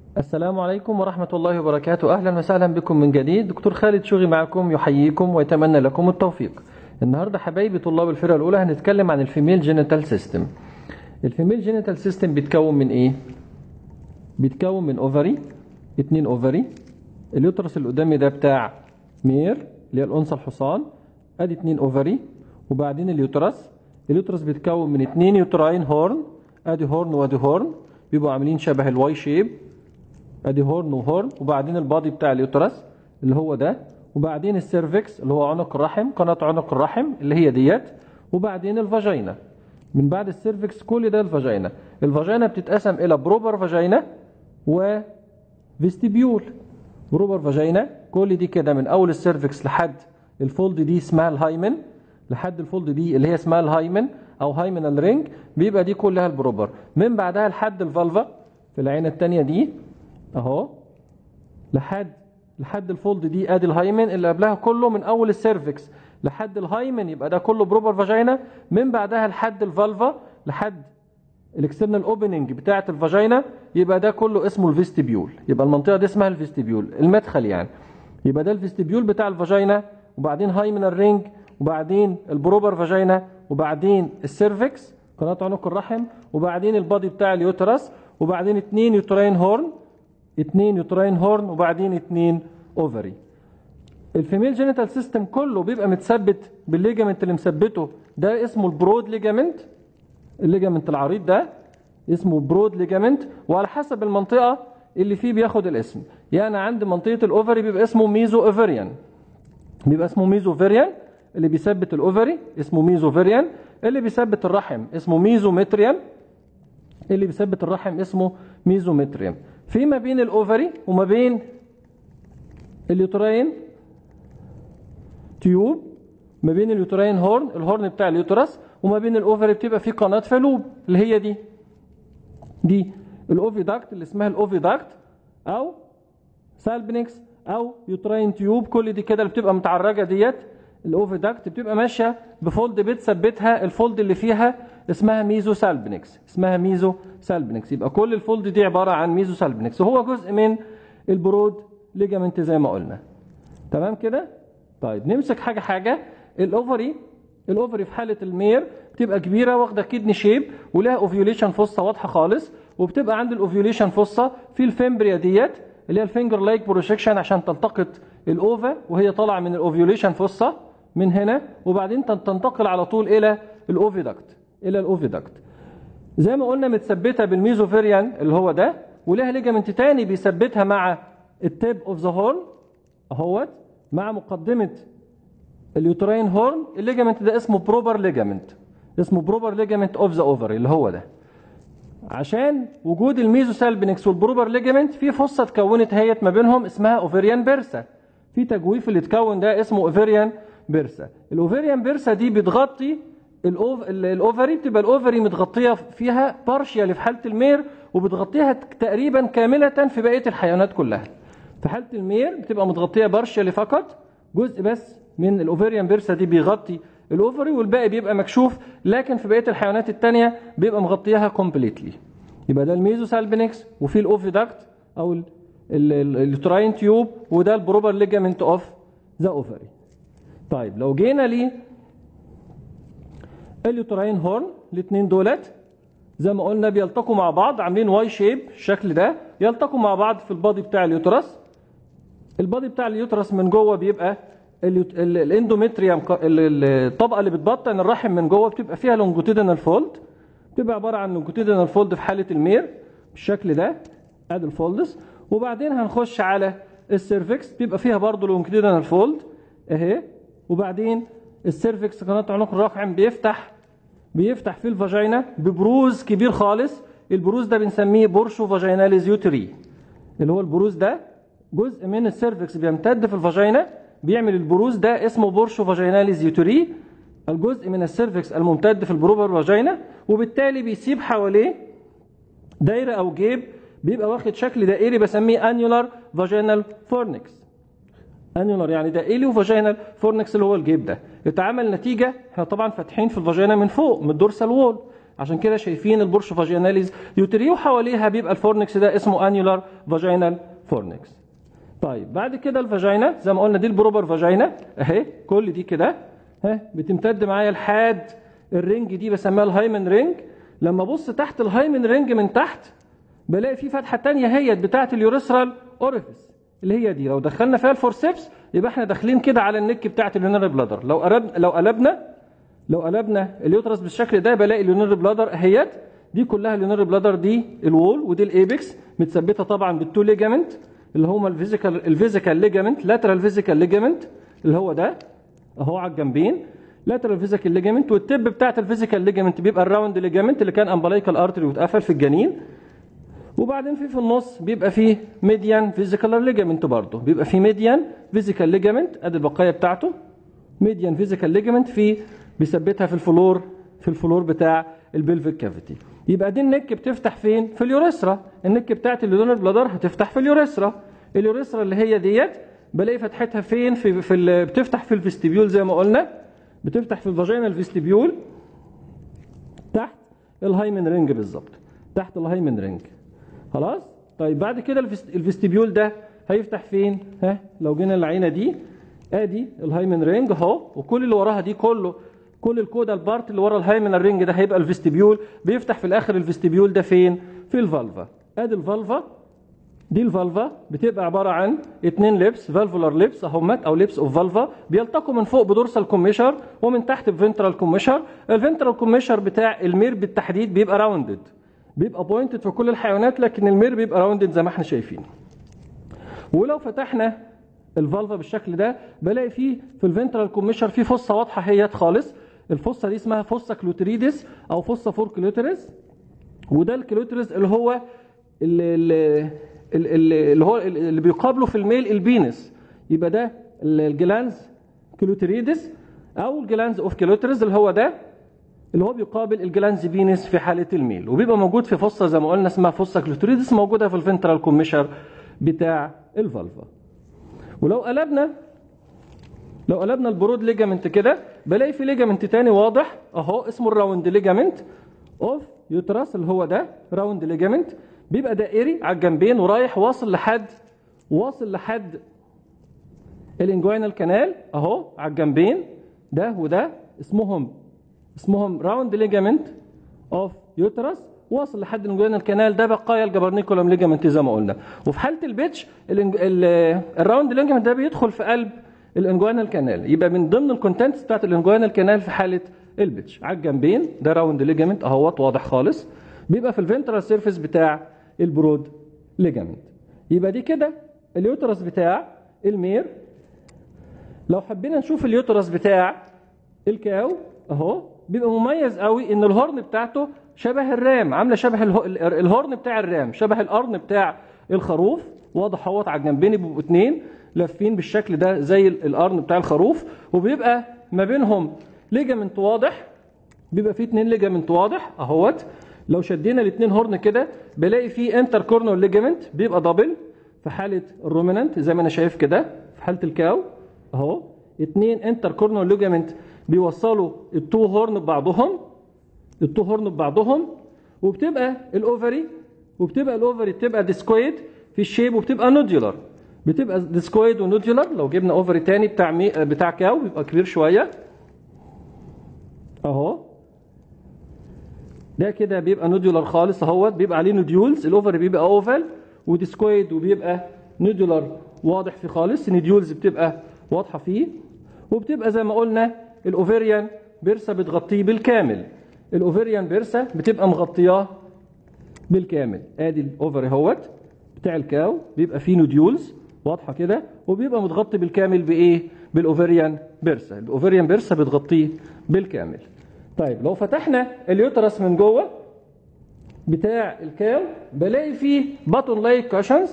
السلام عليكم ورحمة الله وبركاته أهلا وسهلا بكم من جديد دكتور خالد شوغي معكم يحييكم ويتمنى لكم التوفيق النهاردة حبايبي طلاب الفرقة الأولى هنتكلم عن الفيميل جينيتال سيستم الفيميل جينيتال سيستم بيتكون من إيه؟ بيتكون من أوفري اتنين أوفري اليوترس اللي قدامي ده بتاع مير اللي هي الأنثى الحصان أدي اتنين أوفري وبعدين اليوترس اليوترس بيتكون من اتنين يوتراين هورن أدي هورن وأدي هورن بيبقوا عاملين شبه الواي شيب ادي هورن وهورن وبعدين البادي بتاع اليوترس اللي هو ده وبعدين السيرفكس اللي هو عنق الرحم قناه عنق الرحم اللي هي ديت وبعدين الفاجينا من بعد السيرفكس كل ده الفاجينا الفاجينا بتتقسم الى بروبر فاجينا و فيستيبيول بروبر فاجينا كل دي كده من اول السيرفكس لحد الفولد دي اسمها الهايمن لحد الفولد دي اللي هي اسمها الهايمن او هايمنال رينج بيبقى دي كلها البروبر من بعدها لحد الفالفا في العين الثانيه دي اهو لحد لحد الفولد دي ادي الهايمن اللي قبلها كله من اول السيرفكس لحد الهايمن يبقى ده كله بروبر فاجينا من بعدها لحد الفالفا لحد الاكسترنال اوبننج بتاعه الفاجينا يبقى ده كله اسمه الفيستيبيول يبقى المنطقه دي اسمها الفيستيبيول المدخل يعني يبقى ده الفيستيبيول بتاع الفاجينا وبعدين هايمنال رينج وبعدين البروبر فاجينا وبعدين السيرفكس قناه عنق الرحم وبعدين البادي بتاع اليوترس وبعدين اتنين يوتراين هورن اتنين يوتراين هورن وبعدين اتنين اوفري الفيميل جينيتال سيستم كله بيبقى متثبت بالليجامنت اللي مثبته ده اسمه البرود ليجامنت الليجامنت العريض ده اسمه برود ليجامنت وعلى حسب المنطقه اللي فيه بياخد الاسم يعني عند منطقه الاوفري بيبقى اسمه ميزو اوفريان بيبقى اسمه ميزو فيريان اللي بيثبت الاوفري اسمه ميزو فيريان اللي بيثبت الرحم اسمه ميزومتريم اللي بيثبت الرحم اسمه ميزومتريم في ما بين الاوفري وما بين اليوتراين تيوب ما بين اليوتراين هورن الهورن بتاع اليوترس وما بين الاوفري بتبقى في قناه فالوب اللي هي دي دي الاوفيداكت اللي اسمها الاوفيداكت او سالبنكس او يوتراين تيوب كل دي كده اللي بتبقى متعرجه ديت الاوفيداكت بتبقى ماشيه بفولد بتثبتها الفولد اللي فيها اسمها ميزو سالبنكس اسمها ميزو سالبنكس يبقى كل الفولد دي عباره عن ميزو سالبنكس وهو جزء من البرود ليجامنت زي ما قلنا تمام كده طيب نمسك حاجه حاجه الاوفري الاوفري في حاله المير بتبقى كبيره واخده كدني شيب ولها اوفيوليشن فصه واضحه خالص وبتبقى عند الاوفيوليشن فصه في الفيمبريا ديت اللي هي الفينجر لايك بروجكشن عشان تلتقط الاوفا وهي طالعه من الاوفيوليشن فصه من هنا وبعدين تنتقل على طول الى الاوفيدكت الى الاوفيدكت زي ما قلنا متثبته بالميزوفيريان اللي هو ده ولها ليجامنت تاني بيثبتها مع التيب اوف ذا هورن اهوت مع مقدمه اليوتراين هورن الليجامنت ده اسمه بروبر ليجامنت اسمه بروبر ليجامنت اوف ذا اوفري اللي هو ده عشان وجود الميزوسالبينكس والبروبر ليجامنت في فصه اتكونت هيت ما بينهم اسمها اوفريان بيرسا في تجويف اللي اتكون ده اسمه اوفريان بيرسا الاوفريان بيرسا دي بتغطي الأوف... الاوفري بتبقى الاوفري متغطيه فيها بارشيال في حاله المير وبتغطيها تقريبا كامله في بقيه الحيوانات كلها في حاله المير بتبقى متغطيه بارشيال فقط جزء بس من الاوفريان بيرسا دي بيغطي الاوفري والباقي بيبقى مكشوف لكن في بقيه الحيوانات الثانيه بيبقى مغطيها كومبليتلي يبقى ده الميزوسالبينكس وفي الاوفيداكت او اليوتراين تيوب وده البروبر ليجامنت اوف ذا اوفري طيب لو جينا ليه اليوتراين هورن الاثنين دولت زي ما قلنا بيلتقوا مع بعض عاملين واي شيب الشكل ده يلتقوا مع بعض في البادي بتاع اليوترس البادي بتاع اليوترس من جوه بيبقى الاندومتريوم الطبقه اللي بتبطن الرحم من جوه بتبقى فيها لونجيتودينال فولد بتبقى عباره عن لونجيتودينال فولد في حاله المير بالشكل ده ادي الفولدز وبعدين هنخش على السيرفكس بيبقى فيها برضه لونجيتودينال فولد اهي وبعدين السيرفكس قناه عنق الرحم بيفتح بيفتح في الفاجينا ببروز كبير خالص البروز ده بنسميه بورشو فاجيناليز يوتري اللي هو البروز ده جزء من السيرفكس بيمتد في الفاجينا بيعمل البروز ده اسمه بورشو فاجيناليز يوتري الجزء من السيرفكس الممتد في البروبر فاجينا وبالتالي بيسيب حواليه دايره او جيب بيبقى واخد شكل دائري بسميه انيولار فاجينال فورنكس انيولار يعني دائري وفاجينال فورنكس اللي هو الجيب ده اتعمل نتيجه احنا طبعا فاتحين في الفاجينا من فوق من الدورسال وول عشان كده شايفين البورش فاجيناليز يوتري وحواليها بيبقى الفورنكس ده اسمه انيولار فاجينال فورنكس طيب بعد كده الفاجينا زي ما قلنا دي البروبر فاجينا اهي كل دي كده ها بتمتد معايا لحد الرنج دي بسميها الهايمن رينج لما ابص تحت الهايمن رينج من تحت بلاقي في فتحه تانية هي بتاعه اليوريثرال اوريفيس اللي هي دي لو دخلنا فيها الفورسبس يبقى احنا داخلين كده على النك بتاعه اليونيري بلادر لو قلبنا لو قلبنا لو قلبنا اليوترس بالشكل ده بلاقي اليونيري بلادر اهيت دي كلها اليونيري بلادر دي الوول ودي الايبكس متثبته طبعا بالتو ليجامنت اللي هما الفيزيكال الفيزيكال ليجامنت لاترال فيزيكال ليجامنت اللي هو ده اهو على الجنبين لاترال فيزيكال ليجامنت والتب بتاعت الفيزيكال ليجامنت بيبقى الراوند ليجامنت اللي كان امبلايكال ارتري واتقفل في الجنين وبعدين في في النص بيبقى فيه ميديان فيزيكال ليجامنت برضه بيبقى فيه ميديان فيزيكال ليجامنت ادي البقايا بتاعته ميديان فيزيكال ليجامنت في بيثبتها في الفلور في الفلور بتاع البلفيك كافيتي يبقى دي النك بتفتح فين في اليوريثرا النك بتاعت الليدونر بلادر هتفتح في اليوريثرا اليوريثرا اللي هي ديت بلاقي فتحتها فين في في ال- بتفتح في الفيستيبيول زي ما قلنا بتفتح في الفاجينال فيستيبيول تحت الهايمن رينج بالظبط تحت الهايمن رينج خلاص طيب بعد كده الفيست- الفيستيبيول ده هيفتح فين ها لو جينا العينه دي ادي الهايمن رينج اهو وكل اللي وراها دي كله كل الكودا البارت اللي ورا الهايمن رينج ده هيبقى الفيستيبيول بيفتح في الاخر الفيستيبيول ده فين في الفالفا ادي الفالفا دي الفالفا بتبقى عباره عن اتنين لبس فالفولار لبس اهمت او لبس اوف فالفا بيلتقوا من فوق بدورسال كوميشر ومن تحت بفنترال كوميشر الفنترال كوميشر بتاع المير بالتحديد بيبقى راوندد بيبقى بوينتد في كل الحيوانات لكن المير بيبقى راوندد زي ما احنا شايفين ولو فتحنا الفالفا بالشكل ده بلاقي فيه في الفنترال كوميشر في فصه واضحه هيت خالص الفصه دي اسمها فصه كلوتريدس او فصه فور كلوترس وده الكلوترس اللي هو اللي, اللي, اللي هو اللي بيقابله في الميل البينس يبقى ده الجلانز كلوتريدس او الجلانز اوف كلوترس اللي هو ده اللي هو بيقابل الجلانز بينس في حاله الميل وبيبقى موجود في فصه زي ما قلنا اسمها فصه كلوتريدس موجوده في الفنترال كوميشر بتاع الفالفا ولو قلبنا لو قلبنا البرود ليجامنت كده بلاقي في ليجامنت تاني واضح اهو اسمه الراوند ليجامنت اوف يوترس اللي هو ده راوند ليجامنت بيبقى دائري على الجنبين ورايح واصل لحد واصل لحد الانجوينال كانال اهو على الجنبين ده وده اسمهم اسمهم راوند ليجامنت اوف يوترس واصل لحد الانجوينال كانال ده بقايا الجبرنيكولم ليجامنت زي ما قلنا وفي حاله البيتش الانج- ال- الراوند ليجامنت ده بيدخل في قلب الانجوينال كانال يبقى من ضمن الكونتنتس بتاعت الانجوينال كانال في حاله البيتش على الجنبين ده راوند ليجامنت اهوت واضح خالص بيبقى في الفنترال سيرفيس بتاع البرود ليجامنت يبقى دي كده اليوترس بتاع المير لو حبينا نشوف اليوترس بتاع الكاو اهو بيبقى مميز قوي ان الهورن بتاعته شبه الرام عامله شبه اله- ال- الهورن بتاع الرام شبه القرن بتاع الخروف واضح اهوت على الجنبين بيبقوا اتنين لافين بالشكل ده زي ال- القرن بتاع الخروف وبيبقى ما بينهم ليجامنت واضح بيبقى فيه اتنين ليجامنت واضح اهوت لو شدينا الاتنين هورن كده بلاقي فيه انتر كورنول ليجامنت بيبقى دبل في حاله الرومينانت زي ما انا شايف كده في حاله الكاو اهو اتنين انتر كورنول ليجامنت بيوصلوا التو هورن ببعضهم التو هورن ببعضهم وبتبقى الاوفري وبتبقى الاوفري بتبقى ديسكويد في الشيب وبتبقى نوديولار بتبقى ديسكويد ونوديولار لو جبنا اوفري تاني بتاع مي بتاع كاو بيبقى كبير شويه اهو ده كده بيبقى نوديولار خالص اهوت بيبقى عليه نوديولز الاوفر بيبقى اوفال وديسكويد وبيبقى نوديولار واضح فيه خالص النوديولز بتبقى واضحه فيه وبتبقى زي ما قلنا الاوفريان بيرسا بتغطيه بالكامل الاوفريان بيرسا بتبقى مغطياه بالكامل ادي الاوفر اهوت بتاع الكاو بيبقى فيه نوديولز واضحه كده وبيبقى متغطي بالكامل بايه بالاوفريان بيرسا الاوفريان بيرسا بتغطيه بالكامل طيب لو فتحنا اليوترس من جوه بتاع الكاو بلاقي فيه باتون لايك كاشنز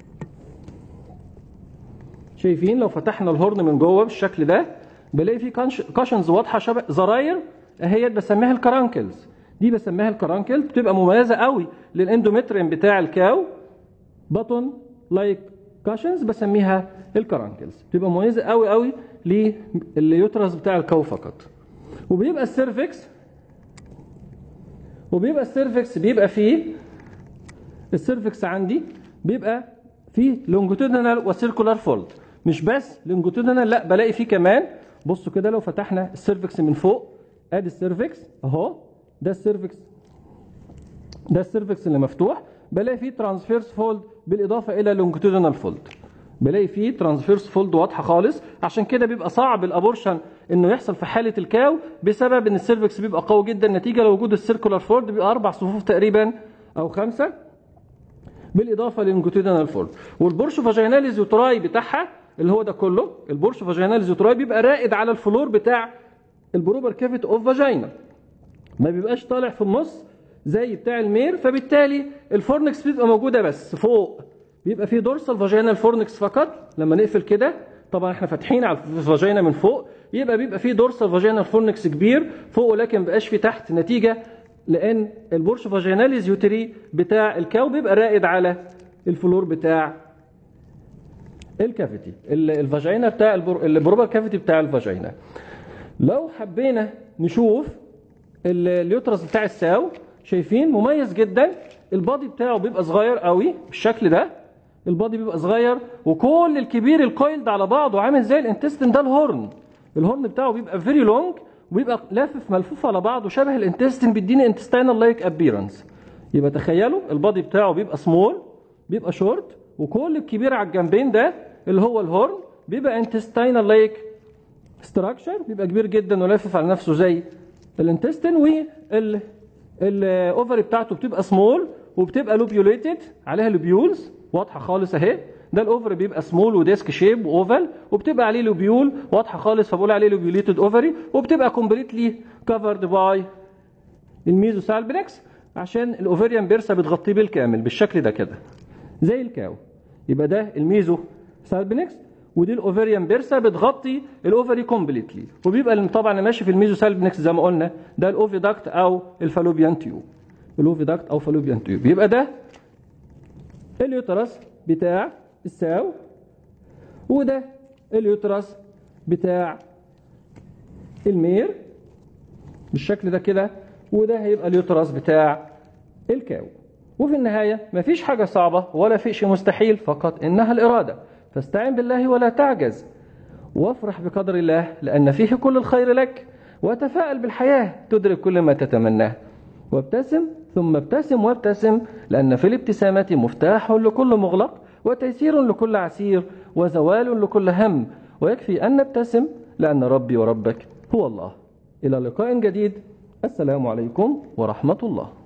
شايفين لو فتحنا الهورن من جوه بالشكل ده بلاقي فيه كاشنز واضحه شبه زراير اهيت بسميها الكرانكلز دي بسميها الكرانكل بتبقى مميزه قوي للاندومتريم بتاع الكاو باتون لايك كاشنز بسميها الكرانكلز بتبقى مميزه قوي قوي لليوترس بتاع الكاو فقط وبيبقى السيرفكس وبيبقى السيرفكس بيبقى فيه السيرفكس عندي بيبقى فيه لونجيتودينال وسيركولار فولد مش بس لونجيتودينال لا بلاقي فيه كمان بصوا كده لو فتحنا السيرفكس من فوق ادي السيرفكس اهو ده السيرفكس ده السيرفكس اللي مفتوح بلاقي فيه ترانسفيرس فولد بالاضافه الى لونجيتودينال فولد بلاقي فيه ترانسفيرس فولد واضحه خالص عشان كده بيبقى صعب الابورشن انه يحصل في حاله الكاو بسبب ان السيرفكس بيبقى قوي جدا نتيجه لوجود السيركولار فولد بيبقى اربع صفوف تقريبا او خمسه بالاضافه للجوتيدنال فولد والبورش فاجيناليز يوتراي بتاعها اللي هو ده كله البورش فاجيناليز يوتراي بيبقى رائد على الفلور بتاع البروبر كافيت اوف فاجينا ما بيبقاش طالع في النص زي بتاع المير فبالتالي الفورنكس بتبقى موجوده بس فوق بيبقى في دورسال فاجينال فورنكس فقط لما نقفل كده طبعا احنا فاتحين على الفاجينا من فوق يبقى بيبقى في دورسال فاجينال فورنكس كبير فوق ولكن بقاش في تحت نتيجه لان البورش فاجيناليز يوتري بتاع الكاو بيبقى رائد على الفلور بتاع الكافيتي الفاجينا بتاع البروبر كافيتي بتاع الفاجينا لو حبينا نشوف اليوترس بتاع الساو شايفين مميز جدا البادي بتاعه بيبقى صغير قوي بالشكل ده البادي بيبقى صغير وكل الكبير الكويلد على بعضه عامل زي الانتستين ده الهورن الهورن بتاعه بيبقى فيري لونج وبيبقى لافف ملفوف على بعضه شبه الانتستين بيديني انتستينال لايك ابيرنس يبقى تخيلوا البادي بتاعه بيبقى سمول بيبقى شورت وكل الكبير على الجنبين ده اللي هو الهورن بيبقى انتستينال لايك ستراكشر بيبقى كبير جدا ولافف على نفسه زي الانتستين وال الاوفري بتاعته بتبقى سمول وبتبقى لوبيوليتد عليها لوبيولز واضحه خالص اهي ده الاوفري بيبقى سمول وديسك شيب واوفال وبتبقى عليه لوبيول واضحه خالص فبقول عليه لوبيوليتد اوفري وبتبقى كومبليتلي كفرد باي الميزوسالبنكس عشان الاوفريان بيرسا بتغطيه بالكامل بالشكل ده كده زي الكاو يبقى ده الميزو سالبنكس ودي الاوفريان بيرسا بتغطي الاوفري كومبليتلي وبيبقى طبعا ماشي في الميزو سالبنكس زي ما قلنا ده الاوفيداكت او الفالوبيان تيوب الاوفيداكت او فالوبيان تيوب يبقى ده اليوترس بتاع الساو وده اليوترس بتاع المير بالشكل ده كده وده هيبقى اليوترس بتاع الكاو وفي النهاية مفيش حاجة صعبة ولا في شيء مستحيل فقط إنها الإرادة فاستعن بالله ولا تعجز وافرح بقدر الله لأن فيه كل الخير لك وتفاءل بالحياة تدرك كل ما تتمناه وابتسم ثم ابتسم وابتسم لأن في الابتسامة مفتاح لكل مغلق وتيسير لكل عسير وزوال لكل هم ويكفي أن نبتسم لأن ربي وربك هو الله إلى لقاء جديد السلام عليكم ورحمة الله